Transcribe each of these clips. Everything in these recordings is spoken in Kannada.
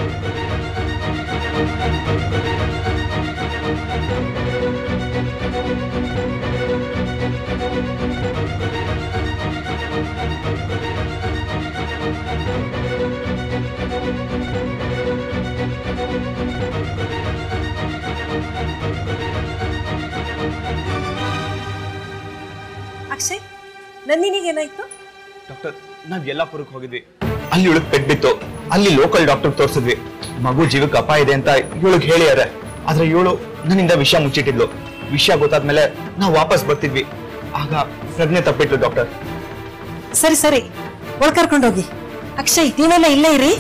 ಅಕ್ಷಯ್ ನಂದಿನಿಗೇನಾಯ್ತು ಡಾಕ್ಟರ್ ನಾವ್ ಯಲ್ಲಾಪುರಕ್ಕೆ ಹೋಗಿದ್ವಿ ಅಲ್ಲಿ ಇವಳಿಗೆ ಪೆಟ್ ಬಿತ್ತು ಅಲ್ಲಿ ಲೋಕಲ್ ಡಾಕ್ಟರ್ ತೋರ್ಸಿದ್ವಿ ಮಗು ಜೀವಕ್ಕೆ ಅಪಾಯ ಇದೆ ಅಂತ ಇವಳಿಗೆ ಹೇಳಿಯಾರೆ ಆದ್ರೆ ಇವಳು ನನ್ನಿಂದ ವಿಷಯ ಮುಚ್ಚಿಟ್ಟಿದ್ಲು ವಿಷಯ ಗೊತ್ತಾದ್ಮೇಲೆ ನಾವು ವಾಪಸ್ ಬರ್ತಿದ್ವಿ ಆಗ ಪ್ರಜ್ಞೆ ತಪ್ಪಿಟ್ಲು ಡಾಕ್ಟರ್ ಸರಿ ಸರಿ ಒಳಗ್ ಕರ್ಕೊಂಡೋಗಿ ಅಕ್ಷಯ್ ನೀವೆಲ್ಲ ಇಲ್ಲೇ ಇರಿ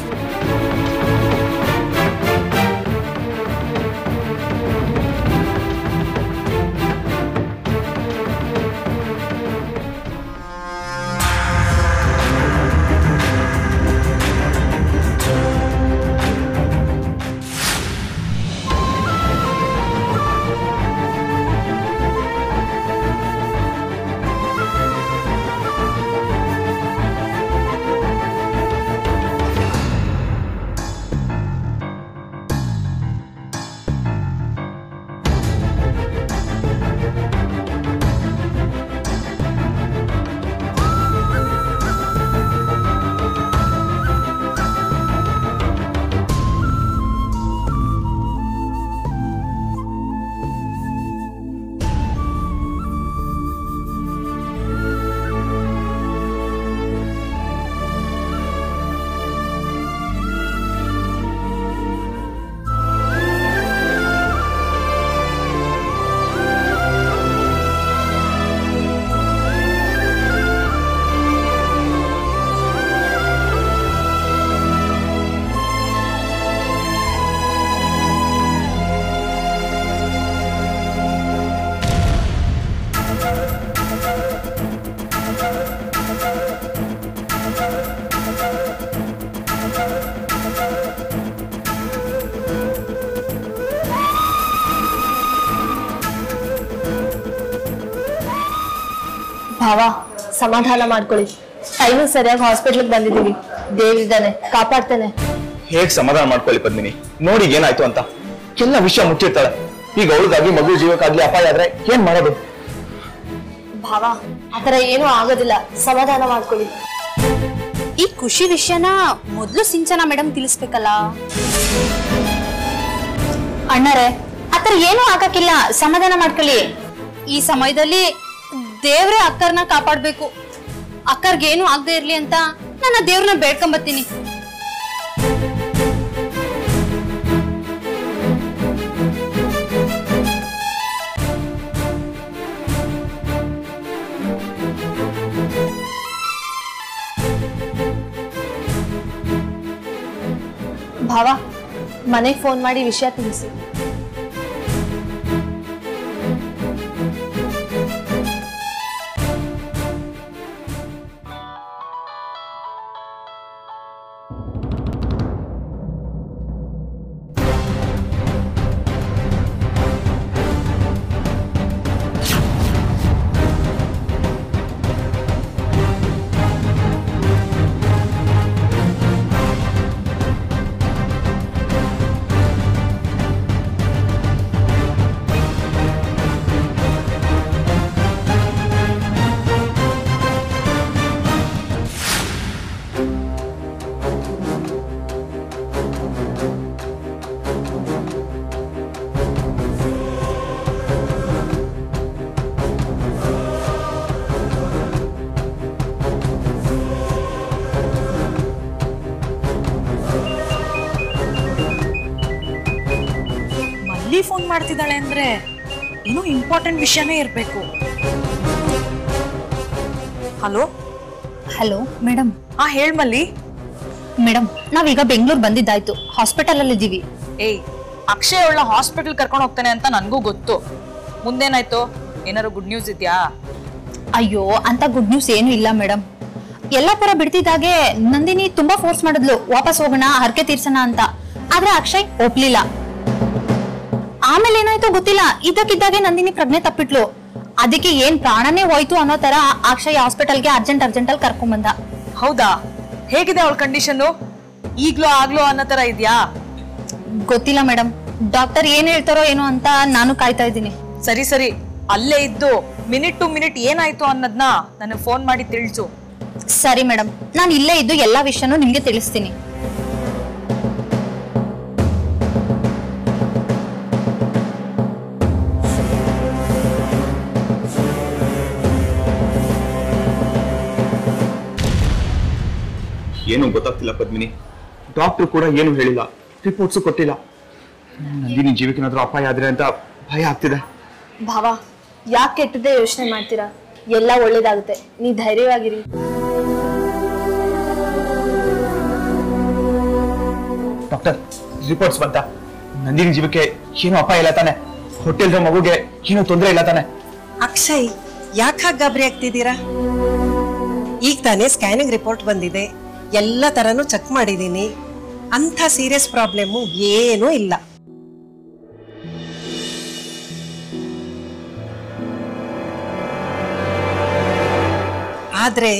ಭಾವ ಸಮಾಧಾನ ಮಾಡ್ಕೊಳ್ಳಿ ಟೈಮ್ ಸರಿಯಾಗಿ ಹಾಸ್ಪಿಟ್ಲಿಗೆ ಬಂದಿದ್ದೀವಿ ದೇವ್ರಿದ್ದಾನೆ ಕಾಪಾಡ್ತಾನೆ ಹೇಗ್ ಸಮಾಧಾನ ಮಾಡ್ಕೊಳ್ಳಿ ಪದ್ಮಿನಿ ನೋಡಿ ಏನಾಯ್ತು ಅಂತ ಎಲ್ಲ ವಿಷಯ ಮುಚ್ಚಿರ್ತಾಳೆ ಈಗ ಅವಳಿಗಾಗಿ ಮಗು ಜೀವಕ್ಕಾಗ್ಲಿ ಅಪಾಯ ಆದ್ರೆ ಏನ್ ಮಾಡೋದು ಭಾವ ಆತರ ಏನೂ ಆಗೋದಿಲ್ಲ ಸಮಾಧಾನ ಮಾಡ್ಕೊಳ್ಳಿ ಈ ಖುಷಿ ವಿಷಯನ ಮೊದ್ಲು ಸಿಂಚನ ಮೇಡಮ್ ತಿಳಿಸ್ಬೇಕಲ್ಲ ಅಣ್ಣರೇ ಆತರ ಏನೂ ಆಗಕ್ಕಿಲ್ಲ ಸಮಾಧಾನ ಮಾಡ್ಕೊಳ್ಳಿ ಈ ಸಮಯದಲ್ಲಿ ದೇವ್ರೇ ಅಕ್ಕರ್ನ ಕಾಪಾಡ್ಬೇಕು ಅಕ್ಕರ್ಗೇನು ಆಗದೆ ಇರ್ಲಿ ಅಂತ ನನ್ನ ದೇವ್ರನ್ನ ಬೇಡ್ಕೊಂಬತ್ತೀನಿ ಭಾವ ಮನೆಗೆ ಫೋನ್ ಮಾಡಿ ವಿಷಯ ತಿಳಿಸಿ ಮಲ್ಲಿ ಫೋನ್ ಮಾಡ್ತಿದ್ದಾಳೆ ಅಂದ್ರೆ ಏನೋ ಇಂಪಾರ್ಟೆಂಟ್ ವಿಷಯನೇ ಇರ್ಬೇಕು ಹಲೋ ಹಲೋ ಮೇಡಮ್ ಹಾ ಹೇಳ್ ಮಲ್ಲಿ ಮೇಡಮ್ ನಾವೀಗ ಬೆಂಗಳೂರು ಬಂದಿದ್ದಾಯ್ತು ಹಾಸ್ಪಿಟಲ್ ಅಲ್ಲಿ ಇದ್ದೀವಿ ಏಯ್ ಅಕ್ಷಯ್ ಅವಳ ಹಾಸ್ಪಿಟಲ್ ಕರ್ಕೊಂಡು ಹೋಗ್ತಾನೆ ಅಂತ ನನಗೂ ಗೊತ್ತು ಮುಂದೇನಾಯ್ತು ಏನಾರು ಗುಡ್ ನ್ಯೂಸ್ ಇದೆಯಾ ಅಯ್ಯೋ ಅಂತ ಗುಡ್ ನ್ಯೂಸ್ ಏನು ಇಲ್ಲ ಮೇಡಮ್ ಯಲ್ಲಾಪುರ ಬಿಡ್ತಿದ್ದಾಗೆ ನಂದಿನಿ ತುಂಬಾ ಫೋರ್ಸ್ ಮಾಡಿದ್ಲು ವಾಪಸ್ ಹೋಗೋಣ ಹರಕೆ ತೀರ್ಸೋಣ ಅಂತ ಆದ್ರೆ ಅಕ್ಷಯ್ ಒಪ್ಲಿಲ್ಲ ಆಮೇಲೆ ಏನಾಯ್ತು ಗೊತ್ತಿಲ್ಲ ಇದ್ದಕ್ಕಿದ್ದಾಗೆ ನಂದಿನಿ ಪ್ರಜ್ಞೆ ತಪ್ಪಿಟ್ಲು ಅದಕ್ಕೆ ಏನ್ ಪ್ರಾಣನೇ ಹೋಯ್ತು ಅನ್ನೋ ತರ ಅಕ್ಷಯ್ ಹಾಸ್ಪಿಟಲ್ಗೆ ಅರ್ಜೆಂಟ್ ಅರ್ಜೆಂಟ್ ಅಲ್ಲಿ ಕರ್ಕೊಂಡ್ ಬಂದ ಹೌದಾ ಹೇಗಿದೆ ಅವಳ ಕಂಡೀಷನ್ ಈಗ್ಲೋ ಆಗ್ಲೋ ಅನ್ನೋ ತರ ಇದ್ಯಾ ಗೊತ್ತಿಲ್ಲ ಮೇಡಮ್ ಡಾಕ್ಟರ್ ಏನ್ ಹೇಳ್ತಾರೋ ಏನೋ ಅಂತ ನಾನು ಕಾಯ್ತಾ ಇದ್ದೀನಿ ಸರಿ ಸರಿ ಅಲ್ಲೇ ಇದ್ದು ಮಿನಿಟ್ ಟು ಮಿನಿಟ್ ಏನಾಯ್ತು ಅನ್ನೋದ್ನ ನನಗೆ ಫೋನ್ ಮಾಡಿ ತಿಳಿಸು ಸರಿ ಮೇಡಮ್ ನಾನು ಇಲ್ಲೇ ಇದ್ದು ಎಲ್ಲಾ ವಿಷಯನೂ ನಿಮ್ಗೆ ತಿಳಿಸ್ತೀನಿ ಏನು ಗೊತ್ತಾಗ್ತಿಲ್ಲ ಪದ್ಮಿನಿ ಡಾಕ್ಟರ್ ಕೂಡ ಏನು ಹೇಳಿಲ್ಲ ರಿಪೋರ್ಟ್ಸು ಕೊಟ್ಟಿಲ್ಲ ನಂದಿನಿ ಜೀವಕ್ಕೇನಾದ್ರೂ ಅಪಾಯ ಆದ್ರೆ ಅಂತ ಭಯ ಆಗ್ತಿದೆ ಭಾವ ಯಾಕೆ ಕೆಟ್ಟದೇ ಯೋಚನೆ ಮಾಡ್ತೀರಾ ಎಲ್ಲ ಒಳ್ಳೇದಾಗುತ್ತೆ ನೀ ಧೈರ್ಯವಾಗಿರಿ ಡಾಕ್ಟರ್ ರಿಪೋರ್ಟ್ಸ್ ಬಂತ ನಂದಿನಿ ಜೀವಕ್ಕೆ ಏನು ಅಪಾಯ ಇಲ್ಲ ತಾನೆ ಹೊಟ್ಟೆಲ್ರ ಮಗುಗೆ ಏನು ತೊಂದರೆ ಇಲ್ಲ ತಾನೆ ಅಕ್ಷಯ್ ಯಾಕೆ ಗಾಬರಿ ಆಗ್ತಿದ್ದೀರಾ ಈಗ ತಾನೇ ಸ್ಕ್ಯಾನಿಂಗ್ ರಿಪೋರ್ಟ್ ಬಂದಿದೆ ಎಲ್ಲ ತರನು ಚೆಕ್ ಮಾಡಿದ್ದೀನಿ ಅಂಥ ಸೀರಿಯಸ್ ಪ್ರಾಬ್ಲಮ್ಮು ಏನೂ ಇಲ್ಲ ಆದ್ರೆ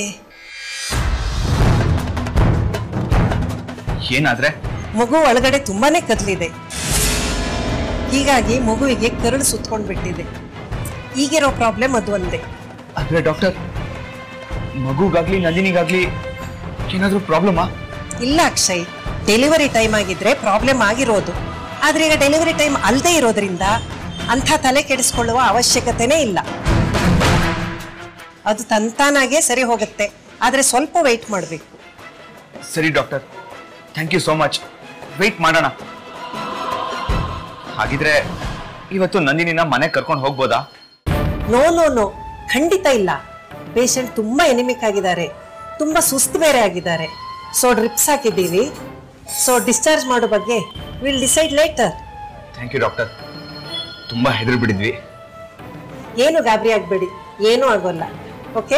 ಏನಾದ್ರೆ ಮಗು ಒಳಗಡೆ ತುಂಬಾನೇ ಕದಲಿದೆ ಹೀಗಾಗಿ ಮಗುವಿಗೆ ಕರಳು ಸುತ್ಕೊಂಡ್ ಬಿಟ್ಟಿದೆ ಈಗಿರೋ ಪ್ರಾಬ್ಲಮ್ ಅದು ಒಂದೇ ಆದ್ರೆ ಡಾಕ್ಟರ್ ಮಗುಗಾಗ್ಲಿ ನಂದಿನಿಗಾಗ್ಲಿ ಏನಾದ್ರೂ ಪ್ರಾಬ್ಲಮಾ ಇಲ್ಲ ಅಕ್ಷಯ್ ಡೆಲಿವರಿ ಟೈಮ್ ಆಗಿದ್ರೆ ಪ್ರಾಬ್ಲಮ್ ಆಗಿರೋದು ಆದ್ರೆ ಈಗ ಡೆಲಿವರಿ ಟೈಮ್ ಅಲ್ಲದೆ ಇರೋದ್ರಿಂದ ಅಂಥ ತಲೆ ಕೆಡಿಸ್ಕೊಳ್ಳುವ ಅವಶ್ಯಕತೆನೇ ಇಲ್ಲ ಅದು ತಂತಾನಾಗೆ ಸರಿ ಹೋಗುತ್ತೆ ಆದ್ರೆ ಸ್ವಲ್ಪ ವೆಯ್ಟ್ ಮಾಡಬೇಕು ಸರಿ doctor thank you so much wait ಮಾಡೋಣ ಹಾಗಿದ್ರೆ ಇವತ್ತು ನಂದಿನಿನ ಮನೆ ಕರ್ಕೊಂಡು ಹೋಗ್ಬೋದಾ ನೋ ನೋ ನೋ ಖಂಡಿತ ಇಲ್ಲ ಪೇಷಂಟ್ ತುಂಬಾ ಎನಿಮಿಕ್ ಆಗಿದ್ದಾರೆ ತುಂಬಾ ಸುಸ್ತು ಬೇರೆ ಆಗಿದ್ದಾರೆ ಸೊ ಡ್ರಿಪ್ಸ್ ಹಾಕಿದ್ದೀವಿ ಸೊ ಡಿಸ್ಚಾರ್ಜ್ ಮಾಡೋ ಬಗ್ಗೆ will decide later thank you doctor ತುಂಬಾ ಹೆದರ್ ಬಿಡಿದ್ವಿ ಏನು ಗಾಬರಿ ಆಗಬೇಡಿ ಏನೂ ಆಗೋಲ್ಲ ಓಕೆ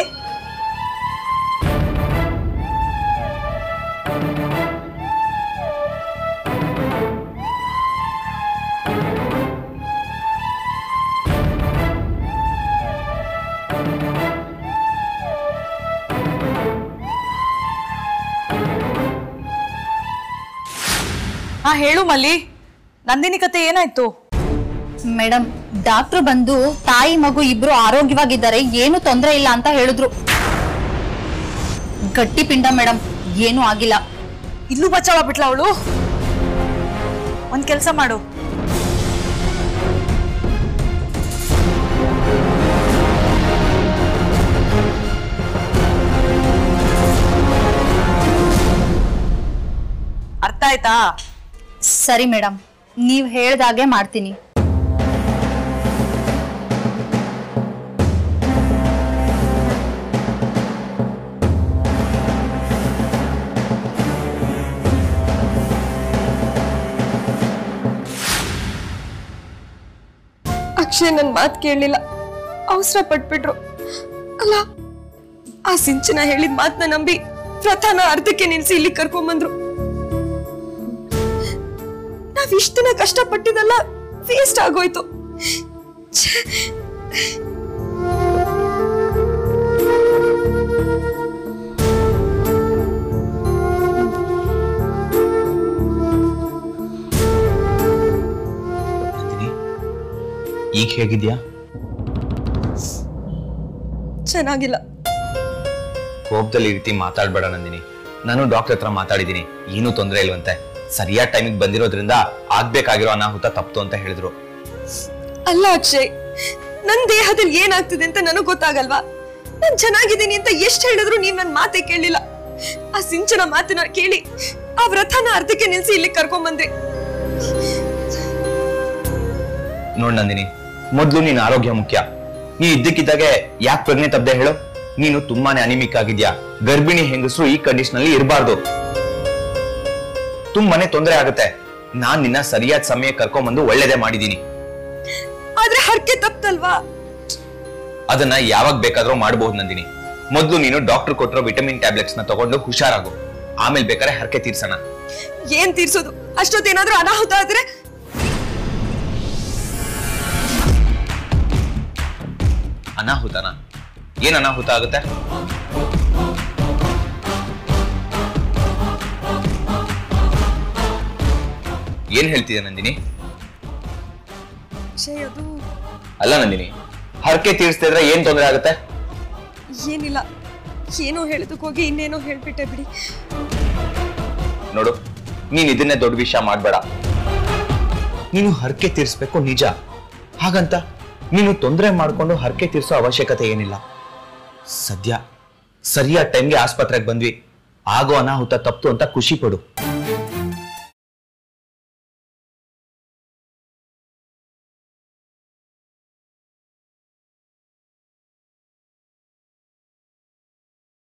ಹಾ ಹೇಳು ಮಲ್ಲಿ ನಂದಿನಿ ಕತೆ ಏನಾಯ್ತು ಮೇಡಮ್ ಡಾಕ್ಟರ್ ಬಂದು ತಾಯಿ ಮಗು ಇಬ್ರು ಆರೋಗ್ಯವಾಗಿದ್ದಾರೆ ಏನು ತೊಂದರೆ ಇಲ್ಲ ಅಂತ ಹೇಳಿದ್ರು ಗಟ್ಟಿ ಪಿಂಡ ಮೇಡಮ್ ಏನೂ ಆಗಿಲ್ಲ ಇಲ್ಲೂ ಬಚಾವ ಬಿಟ್ಲ ಅವಳು ಒಂದ್ ಕೆಲ್ಸ ಮಾಡು ಅರ್ಥ ಆಯ್ತಾ ಸರಿ ಮೇಡಮ್ ನೀವ್ ಹೇಳ್ದಾಗೆ ಮಾಡ್ತೀನಿ ಅಕ್ಷಯ್ ನನ್ ಮಾತ್ ಕೇಳಲಿಲ್ಲ ಅವಸರ ಪಟ್ಬಿಟ್ರು ಅಲ್ಲ ಆ ಸಿಂಚನ ಹೇಳಿದ ಮಾತನ್ನ ನಂಬಿ ವ್ರತನ ಅರ್ಧಕ್ಕೆ ನಿಲ್ಸಿ ಇಲ್ಲಿ ಕರ್ಕೊಂಬಂದ್ರು ನಾವ್ ಇಷ್ಟ ದಿನ ಕಷ್ಟಪಟ್ಟಿದ್ದೆಲ್ಲ ವೇಸ್ಟ್ ಆಗೋಯ್ತು ಛೆ. ನಂದಿನಿ ಈಗ ಹೇಗಿದ್ಯಾ ಚೆನ್ನಾಗಿಲ್ಲ ಕೋಪದಲ್ಲಿ ಈ ರೀತಿ ಮಾತಾಡ್ಬೇಡ ನಂದಿನಿ ನಾನು ಡಾಕ್ಟರ್ ಹತ್ರ ಮಾತಾಡಿದ್ದೀನಿ ಏನೂ ತೊಂದರೆ ಇಲ್ವಂತೆ ಸರಿಯಾದ ಟೈಮಿಗೆ ಬಂದಿರೋದ್ರಿಂದ ಆಗ್ಬೇಕಾಗಿರೋ ಅನಾಹುತ ತಪ್ತು ಅಂತ ಹೇಳಿದ್ರು ಅಲ್ಲ ಅಕ್ಷಯ್ ನನ್ ದೇಹದಲ್ಲಿ ಏನಾಗ್ತಿದೆ ಅಂತ ನನಗ್ ಗೊತ್ತಾಗಲ್ವಾ ನಾನ್ ಚೆನ್ನಾಗಿದ್ದೀನಿ ಅಂತ ಎಷ್ಟ್ ಹೇಳಿದ್ರು ನೀವ್ ನನ್ ಮಾತೇ ಕೇಳಲಿಲ್ಲ ಆ ಸಿಂಚನ ಮಾತನ್ನ ಕೇಳಿ ಆ ವ್ರತನ ಅರ್ಧಕ್ಕೆ ನಿಲ್ಸಿ ಇಲ್ಲಿ ಕರ್ಕೊಂಬಂದ್ರಿ ನೋಡ್ ನಂದಿನಿ ಮೊದ್ಲು ನೀನ್ ಆರೋಗ್ಯ ಮುಖ್ಯ ನೀ ಇದ್ದಕ್ಕಿದ್ದಾಗೆ ಯಾಕೆ ಪ್ರಜ್ಞೆ ತಪ್ಪದೆ ಹೇಳು ನೀನು ತುಂಬಾನೇ ಅನಿಮಿಕ್ ಆಗಿದ್ಯಾ ಗರ್ಭಿಣಿ ಹೆಂಗಸರು ಈ ಕಂಡೀಷನ್ ಅಲ್ಲಿ ಇರಬಾರ್ದು ತುಂಬಾನೇ ತೊಂದರೆ ಆಗುತ್ತೆ ನಾನ್ ನಿನ್ನ ಸರಿಯಾದ ಸಮಯ ಕರ್ಕೊಂಬಂದು ಒಳ್ಳೇದೇ ಮಾಡಿದೀನಿ ಆದ್ರೆ ಹರ್ಕೆ ತಪ್ಪಲ್ವಾ ಅದನ್ನ ಯಾವಾಗ ಬೇಕಾದ್ರೂ ಮಾಡಬಹುದು ನಂದಿನಿ ಮೊದ್ಲು ನೀನು ಡಾಕ್ಟರ್ ಕೊಟ್ಟಿರೋ ವಿಟಮಿನ್ ಟ್ಯಾಬ್ಲೆಟ್ಸ್ ನ ತಗೊಂಡು ಹುಷಾರಾಗು ಆಮೇಲೆ ಬೇಕಾದ್ರೆ ಹರಕೆ ತೀರ್ಸೋಣ ಏನ್ ತೀರ್ಸೋದು ಅಷ್ಟೊತ್ತೇನಾದ್ರೂ ಅನಾಹುತ ಆದ್ರೆ ಅನಾಹುತನ ಏನ್ ಅನಾಹುತ ಆಗುತ್ತೆ ಏನ್ ಹೇಳ್ತಿದ್ದೆ ನಂದಿನಿ ಅಕ್ಷಯ್ ಅದು ಅಲ್ಲ ನಂದಿನಿ ಹರಕೆ ತೀರಿಸ್ತಿದ್ರೆ ಏನ್ ತೊಂದರೆ ಆಗುತ್ತೆ ಏನಿಲ್ಲ ಏನೋ ಹೇಳೋದಕ್ಕೆ ಹೋಗಿ ಇನ್ನೇನೋ ಹೇಳ್ಬಿಟ್ಟೆ ಬಿಡಿ ನೋಡು ನೀನ್ ಇದನ್ನೇ ದೊಡ್ಡ ವಿಷಯ ಮಾಡ್ಬೇಡ ನೀನು ಹರಕೆ ತೀರಿಸ್ಬೇಕು ನಿಜ ಹಾಗಂತ ನೀನು ತೊಂದರೆ ಮಾಡ್ಕೊಂಡು ಹರಕೆ ತೀರ್ಸೋ ಅವಶ್ಯಕತೆ ಏನಿಲ್ಲ ಸದ್ಯ ಸರಿಯಾದ ಟೈಮ್ಗೆ ಆಸ್ಪತ್ರೆಗೆ ಬಂದ್ವಿ ಆಗೋ ಅನಾಹುತ ತಪ್ಪು ಅಂತ ಖುಷಿ ಪಡು